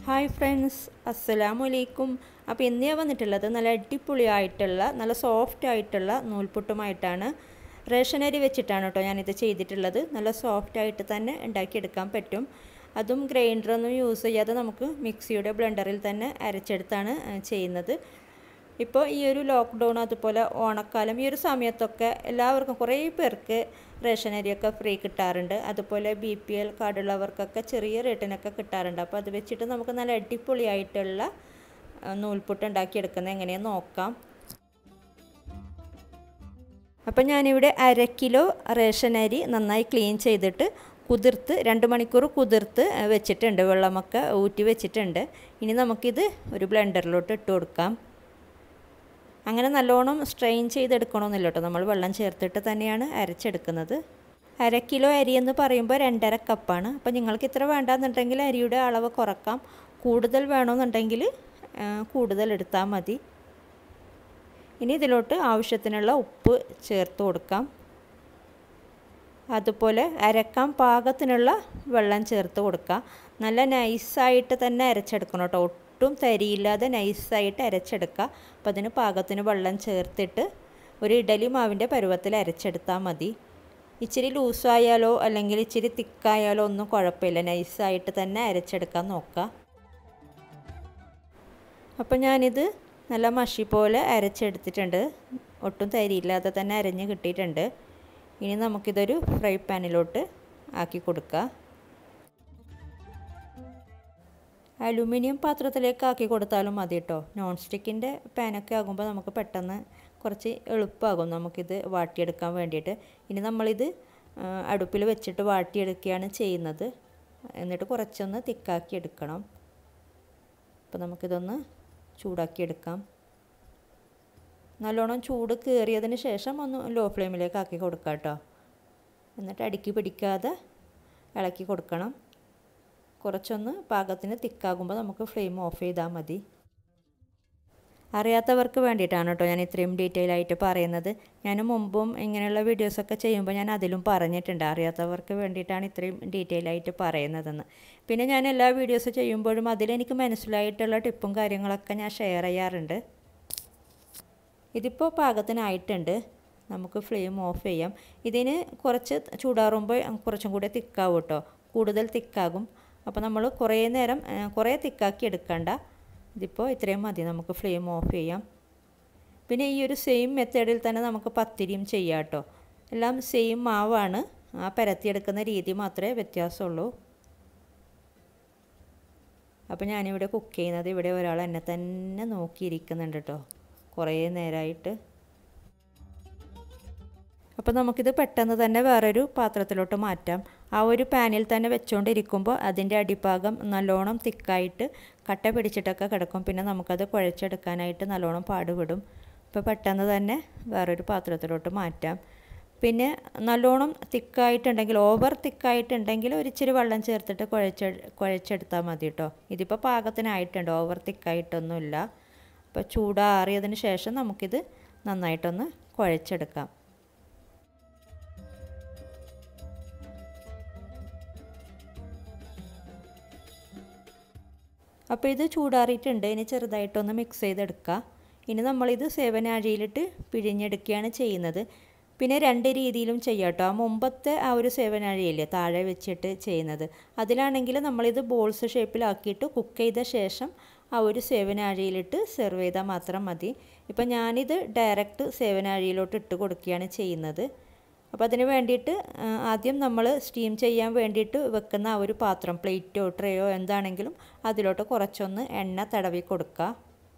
hi friends അസ്സലാമു അലൈക്കും അപ്പോൾ ഇന്ന് ഞാൻ വന്നിട്ടുള്ളത് നല്ല അടിപൊളിയായിട്ടുള്ള നല്ല സോഫ്റ്റ് ആയിട്ടുള്ള നൂൽപുട്ടുമായിട്ടാണ് റേഷൻ അരി വെച്ചിട്ടാണ് കേട്ടോ ഞാനിത് ചെയ്തിട്ടുള്ളത് നല്ല സോഫ്റ്റ് ആയിട്ട് തന്നെ ഉണ്ടാക്കിയെടുക്കാൻ പറ്റും അതും ഗ്രൈൻഡറൊന്നും യൂസ് ചെയ്യാതെ നമുക്ക് മിക്സിയുടെ ബ്ലെൻഡറിൽ തന്നെ അരച്ചെടുത്താണ് ചെയ്യുന്നത് ഇപ്പോൾ ഈ ഒരു ലോക്ക്ഡൗൺ അതുപോലെ ഓണക്കാലം ഈ ഒരു സമയത്തൊക്കെ എല്ലാവർക്കും കുറേ പേർക്ക് റേഷൻ അരിയൊക്കെ ഫ്രീ കിട്ടാറുണ്ട് അതുപോലെ ബി പി എൽ കാർഡുള്ളവർക്കൊക്കെ ചെറിയ റേറ്റിനൊക്കെ കിട്ടാറുണ്ട് അപ്പോൾ അത് വെച്ചിട്ട് നമുക്ക് നല്ല അടിപൊളിയായിട്ടുള്ള നൂൽപുട്ട് ഉണ്ടാക്കിയെടുക്കുന്നത് എങ്ങനെയാണെന്ന് നോക്കാം അപ്പം ഞാനിവിടെ അര കിലോ റേഷൻ അരി നന്നായി ക്ലീൻ ചെയ്തിട്ട് കുതിർത്ത് രണ്ട് മണിക്കൂർ കുതിർത്ത് വെച്ചിട്ടുണ്ട് വെള്ളമൊക്കെ ഊറ്റി വെച്ചിട്ടുണ്ട് ഇനി നമുക്കിത് ഒരു ബ്ലെൻഡറിലോട്ട് ഇട്ട് കൊടുക്കാം അങ്ങനെ നല്ലോണം സ്ട്രെയിൻ ചെയ്തെടുക്കണമെന്നില്ല കേട്ടോ നമ്മൾ വെള്ളം ചേർത്തിട്ട് തന്നെയാണ് അരച്ചെടുക്കുന്നത് അര കിലോ അരി എന്ന് പറയുമ്പോൾ രണ്ടര കപ്പാണ് അപ്പോൾ നിങ്ങൾക്ക് ഇത്ര വേണ്ടാന്നുണ്ടെങ്കിൽ അരിയുടെ അളവ് കുറക്കാം കൂടുതൽ വേണമെന്നുണ്ടെങ്കിൽ കൂടുതൽ എടുത്താൽ മതി ഇനി ഇതിലോട്ട് ആവശ്യത്തിനുള്ള ഉപ്പ് ചേർത്ത് കൊടുക്കാം അതുപോലെ അരക്കാൻ പാകത്തിനുള്ള വെള്ളം ചേർത്ത് കൊടുക്കുക നല്ല നൈസായിട്ട് തന്നെ അരച്ചെടുക്കണം കേട്ടോ ഒട്ടും തരിയില്ലാതെ നൈസായിട്ട് അരച്ചെടുക്കുക അപ്പോൾ അതിന് പാകത്തിന് വെള്ളം ചേർത്തിട്ട് ഒരു ഇഡലി മാവിൻ്റെ പരുവത്തിൽ അരച്ചെടുത്താൽ മതി ഇച്ചിരി ലൂസായാലോ അല്ലെങ്കിൽ ഇച്ചിരി തിക്കായാലോ ഒന്നും കുഴപ്പമില്ല നൈസായിട്ട് തന്നെ അരച്ചെടുക്കാൻ നോക്കുക അപ്പോൾ ഞാനിത് നല്ല മഷി പോലെ അരച്ചെടുത്തിട്ടുണ്ട് ഒട്ടും തരിയില്ലാതെ തന്നെ അരഞ്ഞ് കിട്ടിയിട്ടുണ്ട് ഇനി നമുക്കിതൊരു ഫ്രൈ പാനിലോട്ട് ആക്കി കൊടുക്കുക അലുമിനിയം പാത്രത്തിലേക്ക് ആക്കി കൊടുത്താലും മതി കേട്ടോ നോൺ സ്റ്റിക്കിൻ്റെ പാനൊക്കെ ആകുമ്പോൾ നമുക്ക് പെട്ടെന്ന് കുറച്ച് എളുപ്പമാകും നമുക്കിത് വാട്ടിയെടുക്കാൻ വേണ്ടിയിട്ട് ഇനി നമ്മളിത് അടുപ്പിൽ വെച്ചിട്ട് വാട്ടിയെടുക്കുകയാണ് ചെയ്യുന്നത് എന്നിട്ട് കുറച്ചൊന്ന് തിക്കാക്കി എടുക്കണം അപ്പോൾ നമുക്കിതൊന്ന് ചൂടാക്കിയെടുക്കാം നല്ലോണം ചൂട് കയറിയതിന് ശേഷം ഒന്ന് ലോ ഫ്ലെയിമിലേക്ക് ആക്കി കൊടുക്കാം കേട്ടോ എന്നിട്ട് അടുക്കി പിടിക്കാതെ ഇളക്കി കൊടുക്കണം കുറച്ചൊന്ന് പാകത്തിന് തിക്കാകുമ്പോൾ നമുക്ക് ഫ്ലെയിം ഓഫ് ചെയ്താൽ മതി അറിയാത്തവർക്ക് വേണ്ടിയിട്ടാണ് കേട്ടോ ഞാൻ ഇത്രയും ഡീറ്റെയിൽ ആയിട്ട് പറയുന്നത് ഞാൻ മുമ്പും ഇങ്ങനെയുള്ള വീഡിയോസൊക്കെ ചെയ്യുമ്പോൾ ഞാൻ അതിലും പറഞ്ഞിട്ടുണ്ട് അറിയാത്തവർക്ക് വേണ്ടിയിട്ടാണ് ഇത്രയും ഡീറ്റെയിൽ ആയിട്ട് പറയുന്നതെന്ന് പിന്നെ ഞാൻ എല്ലാ വീഡിയോസ് ചെയ്യുമ്പോഴും അതിലെനിക്ക് മനസ്സിലായിട്ടുള്ള ടിപ്പും കാര്യങ്ങളൊക്കെ ഞാൻ ഷെയർ ചെയ്യാറുണ്ട് ഇതിപ്പോൾ പാകത്തിനായിട്ടുണ്ട് നമുക്ക് ഫ്ലെയിം ഓഫ് ചെയ്യാം ഇതിന് കുറച്ച് ചൂടാറുമ്പോൾ കുറച്ചും കൂടി തിക്കാവും കേട്ടോ കൂടുതൽ തിക്കാകും അപ്പോൾ നമ്മൾ കുറേ നേരം കുറേ തിക്കാക്കി എടുക്കണ്ട ഇതിപ്പോൾ ഇത്രയും മതി നമുക്ക് ഫ്ലെയിം ഓഫ് ചെയ്യാം പിന്നെ ഈ ഒരു സെയിം മെത്തേഡിൽ തന്നെ നമുക്ക് പത്തിരിയും ചെയ്യാം കേട്ടോ എല്ലാം സെയിം മാവാണ് ആ പരത്തിയെടുക്കുന്ന രീതി മാത്രമേ വ്യത്യാസമുള്ളൂ അപ്പോൾ ഞാനിവിടെ കുക്ക് ചെയ്യുന്നത് ഇവിടെ ഒരാൾ എന്നെ തന്നെ നോക്കിയിരിക്കുന്നുണ്ട് കേട്ടോ കുറേ നേരമായിട്ട് അപ്പോൾ നമുക്കിത് പെട്ടെന്ന് തന്നെ വേറൊരു പാത്രത്തിലോട്ട് മാറ്റാം ആ ഒരു പാനിൽ തന്നെ വെച്ചുകൊണ്ടിരിക്കുമ്പോൾ അതിൻ്റെ അടിഭാഗം നല്ലോണം തിക്കായിട്ട് കട്ട പിടിച്ചിട്ടൊക്കെ കിടക്കും പിന്നെ നമുക്കത് കുഴച്ചെടുക്കാനായിട്ട് നല്ലോണം പാടുപെടും അപ്പോൾ പെട്ടെന്ന് തന്നെ വേറൊരു പാത്രത്തിലോട്ട് മാറ്റാം പിന്നെ നല്ലോണം തിക്കായിട്ടുണ്ടെങ്കിൽ ഓവർ തിക്കായിട്ടുണ്ടെങ്കിൽ ഒരു ഇച്ചിരി വെള്ളം ചേർത്തിട്ട് കുഴച്ച് കുഴച്ചെടുത്താൽ മതി കേട്ടോ ഇതിപ്പോൾ പാകത്തിനായിട്ടുണ്ട് ഓവർ തിക്കായിട്ടൊന്നുമില്ല അപ്പോൾ ചൂടാറിയതിന് ശേഷം നമുക്കിത് നന്നായിട്ടൊന്ന് കുഴച്ചെടുക്കാം അപ്പോൾ ഇത് ചൂടാറിയിട്ടുണ്ട് ഇനി ചെറുതായിട്ടൊന്ന് മിക്സ് ചെയ്തെടുക്കുക ഇനി നമ്മളിത് സേവനാഴിയിലിട്ട് പിഴിഞ്ഞെടുക്കുകയാണ് ചെയ്യുന്നത് പിന്നെ രണ്ട് രീതിയിലും ചെയ്യാം കേട്ടോ ആ മുമ്പത്തെ ആ ഒരു സേവനാഴിയില്ലേ താഴെ വെച്ചിട്ട് ചെയ്യുന്നത് അതിലാണെങ്കിൽ നമ്മളിത് ബോൾസ് ഷേപ്പിലാക്കിയിട്ട് കുക്ക് ചെയ്ത ശേഷം ആ ഒരു സേവനാഴിയിലിട്ട് സെർവ് ചെയ്താൽ മാത്രം മതി ഇപ്പം ഞാനിത് ഡയറക്റ്റ് സേവനാഴിയിലോട്ട് ഇട്ട് കൊടുക്കുകയാണ് ചെയ്യുന്നത് അപ്പോൾ അതിന് വേണ്ടിയിട്ട് ആദ്യം നമ്മൾ സ്റ്റീം ചെയ്യാൻ വേണ്ടിയിട്ട് വെക്കുന്ന ആ ഒരു പാത്രം പ്ലേറ്റോ ട്രേയോ എന്താണെങ്കിലും അതിലോട്ട് കുറച്ചൊന്ന് എണ്ണ തടവി കൊടുക്കുക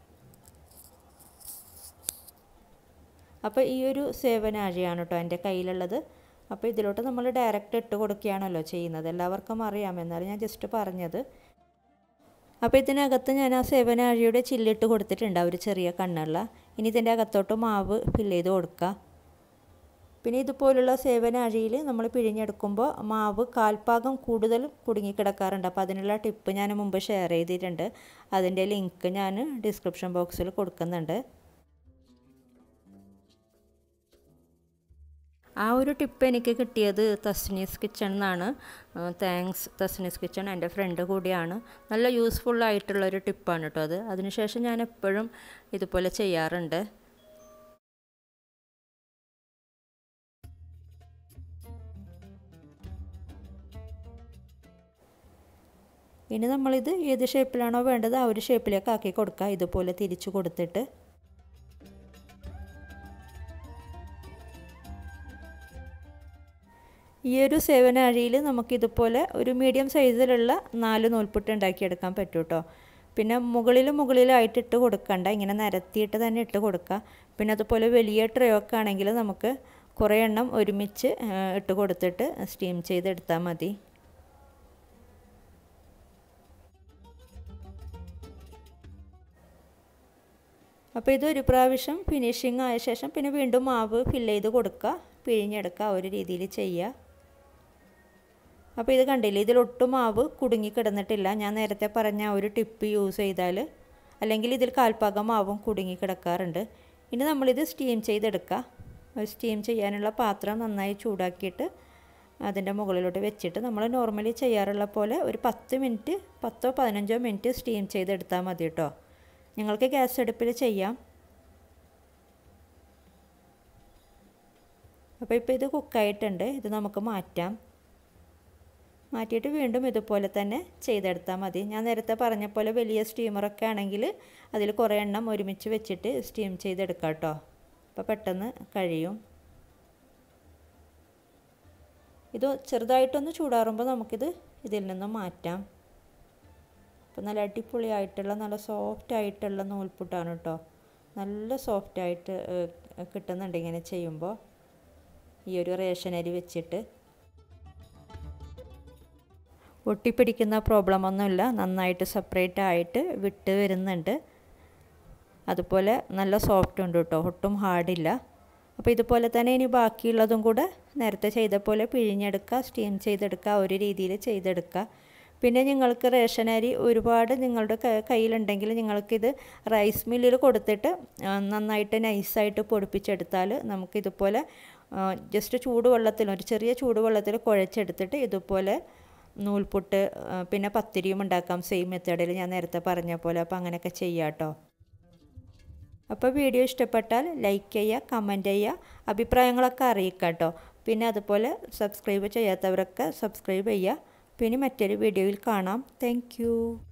അപ്പോൾ ഈ ഒരു സേവനാഴിയാണ് കേട്ടോ എൻ്റെ കയ്യിലുള്ളത് അപ്പോൾ ഇതിലോട്ട് നമ്മൾ ഡയറക്റ്റ് ഇട്ട് കൊടുക്കുകയാണല്ലോ ചെയ്യുന്നത് എല്ലാവർക്കും അറിയാം എന്നാലും ഞാൻ ജസ്റ്റ് പറഞ്ഞത് അപ്പോൾ ഇതിനകത്ത് ഞാൻ ആ സേവനാഴിയുടെ ചില്ലിട്ട് കൊടുത്തിട്ടുണ്ട് ഒരു ചെറിയ കണ്ണുള്ള ഇനി ഇതിൻ്റെ അകത്തോട്ട് മാവ് ഫില്ല് ചെയ്ത് കൊടുക്കുക പിന്നെ ഇതുപോലുള്ള സേവനാഴിയിൽ നമ്മൾ പിഴിഞ്ഞെടുക്കുമ്പോൾ മാവ് കാൽഭാഗം കൂടുതൽ കുടുങ്ങിക്കിടക്കാറുണ്ട് അപ്പോൾ അതിനുള്ള ടിപ്പ് ഞാൻ മുമ്പ് ഷെയർ ചെയ്തിട്ടുണ്ട് അതിൻ്റെ ലിങ്ക് ഞാൻ ഡിസ്ക്രിപ്ഷൻ ബോക്സിൽ കൊടുക്കുന്നുണ്ട് ആ ഒരു ടിപ്പ് എനിക്ക് കിട്ടിയത് തസ്നീസ് കിച്ചൺ എന്നാണ് താങ്ക്സ് തസ്നീസ് കിച്ചൺ എൻ്റെ ഫ്രണ്ട് കൂടിയാണ് നല്ല യൂസ്ഫുൾ ആയിട്ടുള്ളൊരു ടിപ്പാണ് കേട്ടോ അത് അതിനുശേഷം ഞാൻ എപ്പോഴും ഇതുപോലെ ചെയ്യാറുണ്ട് ഇനി നമ്മളിത് ഏത് ഷേപ്പിലാണോ വേണ്ടത് ആ ഒരു ഷേപ്പിലേക്ക് ആക്കി കൊടുക്കുക ഇതുപോലെ തിരിച്ചു കൊടുത്തിട്ട് ഈ ഒരു സേവനാഴിയിൽ നമുക്കിതുപോലെ ഒരു മീഡിയം സൈസിലുള്ള നാല് നൂൽപുട്ട് ഉണ്ടാക്കിയെടുക്കാൻ പറ്റും കേട്ടോ പിന്നെ മുകളിലും മുകളിലായിട്ട് ഇട്ട് കൊടുക്കണ്ട ഇങ്ങനെ നിരത്തിയിട്ട് തന്നെ ഇട്ട് കൊടുക്കുക പിന്നെ അതുപോലെ വലിയ ട്രേ ഒക്കെ ആണെങ്കിൽ നമുക്ക് കുറേ എണ്ണം ഒരുമിച്ച് ഇട്ട് കൊടുത്തിട്ട് സ്റ്റീം ചെയ്തെടുത്താൽ മതി അപ്പോൾ ഇതൊരു പ്രാവശ്യം ഫിനിഷിങ് ആയ ശേഷം പിന്നെ വീണ്ടും മാവ് ഫില്ല് ചെയ്ത് കൊടുക്കുക പിഴിഞ്ഞെടുക്കുക ഒരു രീതിയിൽ ചെയ്യുക അപ്പോൾ ഇത് കണ്ടില്ലേ ഇതിലൊട്ടും മാവ് കുടുങ്ങി കിടന്നിട്ടില്ല ഞാൻ നേരത്തെ പറഞ്ഞ ഒരു ടിപ്പ് യൂസ് ചെയ്താൽ അല്ലെങ്കിൽ ഇതിൽ കാൽപ്പാകം മാവും കുടുങ്ങി കിടക്കാറുണ്ട് ഇനി നമ്മളിത് സ്റ്റീം ചെയ്തെടുക്കുക സ്റ്റീം ചെയ്യാനുള്ള പാത്രം നന്നായി ചൂടാക്കിയിട്ട് അതിൻ്റെ മുകളിലോട്ട് വെച്ചിട്ട് നമ്മൾ നോർമലി ചെയ്യാറുള്ള പോലെ ഒരു പത്ത് മിനിറ്റ് പത്തോ പതിനഞ്ചോ മിനിറ്റ് സ്റ്റീം ചെയ്തെടുത്താൽ മതി കേട്ടോ നിങ്ങൾക്ക് ഗ്യാസ് അടുപ്പിൽ ചെയ്യാം അപ്പോൾ ഇപ്പോൾ ഇത് കുക്കായിട്ടുണ്ട് ഇത് നമുക്ക് മാറ്റാം മാറ്റിയിട്ട് വീണ്ടും ഇതുപോലെ തന്നെ ചെയ്തെടുത്താൽ മതി ഞാൻ നേരത്തെ പറഞ്ഞ പോലെ വലിയ സ്റ്റീമറൊക്കെ ആണെങ്കിൽ അതിൽ കുറേ എണ്ണം ഒരുമിച്ച് വെച്ചിട്ട് സ്റ്റീം ചെയ്തെടുക്കാം കേട്ടോ അപ്പോൾ പെട്ടെന്ന് കഴിയും ഇത് ചെറുതായിട്ടൊന്ന് ചൂടാറുമ്പോൾ നമുക്കിത് ഇതിൽ നിന്ന് മാറ്റാം അപ്പോൾ നല്ല അടിപൊളിയായിട്ടുള്ള നല്ല സോഫ്റ്റ് ആയിട്ടുള്ള നൂൽപുട്ടാണ് കേട്ടോ നല്ല സോഫ്റ്റായിട്ട് കിട്ടുന്നുണ്ട് ഇങ്ങനെ ചെയ്യുമ്പോൾ ഈ ഒരു റേഷൻ അരി വെച്ചിട്ട് ഒട്ടിപ്പിടിക്കുന്ന പ്രോബ്ലം ഒന്നുമില്ല നന്നായിട്ട് സെപ്പറേറ്റ് ആയിട്ട് വിട്ട് വരുന്നുണ്ട് അതുപോലെ നല്ല സോഫ്റ്റ് ഉണ്ട് കേട്ടോ ഒട്ടും ഹാർഡില്ല അപ്പോൾ ഇതുപോലെ തന്നെ ഇനി ബാക്കിയുള്ളതും കൂടെ നേരത്തെ ചെയ്ത പോലെ പിഴിഞ്ഞെടുക്കുക സ്റ്റീം ചെയ്തെടുക്കുക ഒരു രീതിയിൽ ചെയ്തെടുക്കുക പിന്നെ നിങ്ങൾക്ക് റേഷൻ അരി ഒരുപാട് നിങ്ങളുടെ കയ്യിലുണ്ടെങ്കിൽ നിങ്ങൾക്കിത് റൈസ് മില്ലിൽ കൊടുത്തിട്ട് നന്നായിട്ട് നൈസായിട്ട് പൊടിപ്പിച്ചെടുത്താൽ നമുക്കിതുപോലെ ജസ്റ്റ് ചൂടുവെള്ളത്തിൽ ഒരു ചെറിയ ചൂടുവെള്ളത്തിൽ കുഴച്ചെടുത്തിട്ട് ഇതുപോലെ നൂൽപുട്ട് പിന്നെ പത്തിരിയും ഉണ്ടാക്കാം സെയിം മെത്തേഡിൽ ഞാൻ നേരത്തെ പറഞ്ഞ പോലെ അപ്പോൾ അങ്ങനെയൊക്കെ ചെയ്യാം കേട്ടോ അപ്പോൾ വീഡിയോ ഇഷ്ടപ്പെട്ടാൽ ലൈക്ക് ചെയ്യുക കമൻറ്റ് ചെയ്യുക അഭിപ്രായങ്ങളൊക്കെ അറിയിക്കുക കേട്ടോ പിന്നെ അതുപോലെ സബ്സ്ക്രൈബ് ചെയ്യാത്തവരൊക്കെ സബ്സ്ക്രൈബ് ചെയ്യുക പിന്നെ മറ്റൊരു വീഡിയോയിൽ കാണാം താങ്ക്